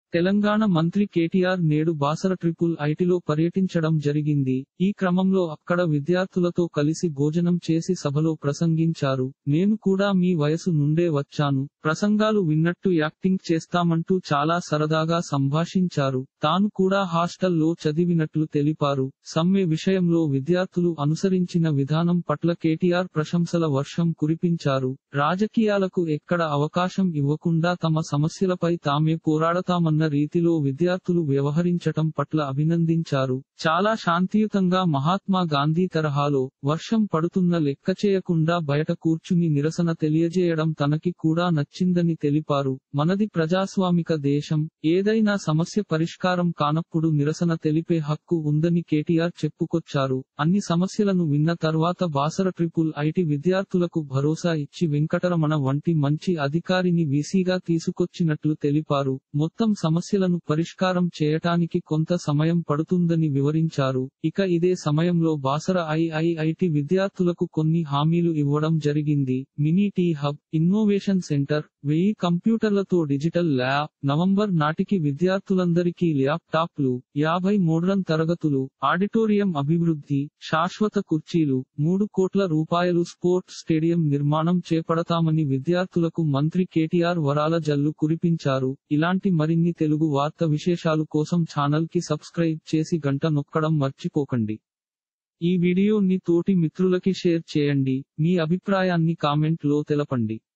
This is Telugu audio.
తెలంగాణ మంత్రి కేటీఆర్ నేడు బాసర ట్రిపుల్ ఐటీలో పర్యటించడం జరిగింది ఈ క్రమంలో అక్కడ విద్యార్థులతో కలిసి భోజనం చేసి సభలో ప్రసంగించారు నేను కూడా మీ వయసు నుండే వచ్చాను ప్రసంగాలు విన్నట్టు యాక్టింగ్ చేస్తామంటూ చాలా సరదాగా సంభాషించారు తాను కూడా హాస్టల్లో చదివినట్లు తెలిపారు సమ్మె విషయంలో విద్యార్థులు అనుసరించిన విధానం పట్ల కేటీఆర్ ప్రశంసల వర్షం కురిపించారు రాజకీయాలకు ఎక్కడ అవకాశం ఇవ్వకుండా తమ సమస్యలపై తామే పోరాడతామన్న రీతిలో విద్యార్థులు వ్యవహరించటం పట్ల అభినందించారు చాలా శాంతియుతంగా మహాత్మా గాంధీ తరహాలో వర్షం పడుతున్న లెక్క చేయకుండా బయట కూర్చుని నిరసన తెలియజేయడం తనకి కూడా నచ్చిందని తెలిపారు మనది ప్రజాస్వామిక దేశం ఏదైనా సమస్య పరిష్కారం కానప్పుడు నిరసన తెలిపే హక్కు ఉందని కేటీఆర్ చెప్పుకొచ్చారు అన్ని సమస్యలను విన్న తర్వాత బాసర ట్రిపుల్ ఐటీ విద్యార్థులకు భరోసా ఇచ్చి వెంకటరమణ వంటి మంచి అధికారిని వీసీగా తీసుకొచ్చినట్లు తెలిపారు మొత్తం సమస్యలను పరిష్కారం చేయటానికి కొంత సమయం పడుతుందని వివరించారు ఇక ఇదే సమయంలో బాసర ఐఐఐటి విద్యార్థులకు కొన్ని హామీలు ఇవ్వడం జరిగింది mini T hub innovation centre వెయ్యి కంప్యూటర్లతో డిజిటల్ ల్యాబ్ నవంబర్ నాటికి విద్యార్థులందరికీ ల్యాప్టాప్లు యాభై మోడ్రన్ తరగతులు ఆడిటోరియం అభివృద్ధి శాశ్వత కుర్చీలు మూడు కోట్ల రూపాయలు స్పోర్ట్స్ స్టేడియం నిర్మాణం చేపడతామని విద్యార్థులకు మంత్రి కేటీఆర్ వరాల జల్లు కురిపించారు ఇలాంటి మరిన్ని తెలుగు వార్త విశేషాలు కోసం ఛానల్ కి సబ్స్క్రైబ్ చేసి గంట నొక్కడం మర్చిపోకండి ఈ వీడియోని తోటి మిత్రులకి షేర్ చేయండి మీ అభిప్రాయాన్ని కామెంట్ లో తెలపండి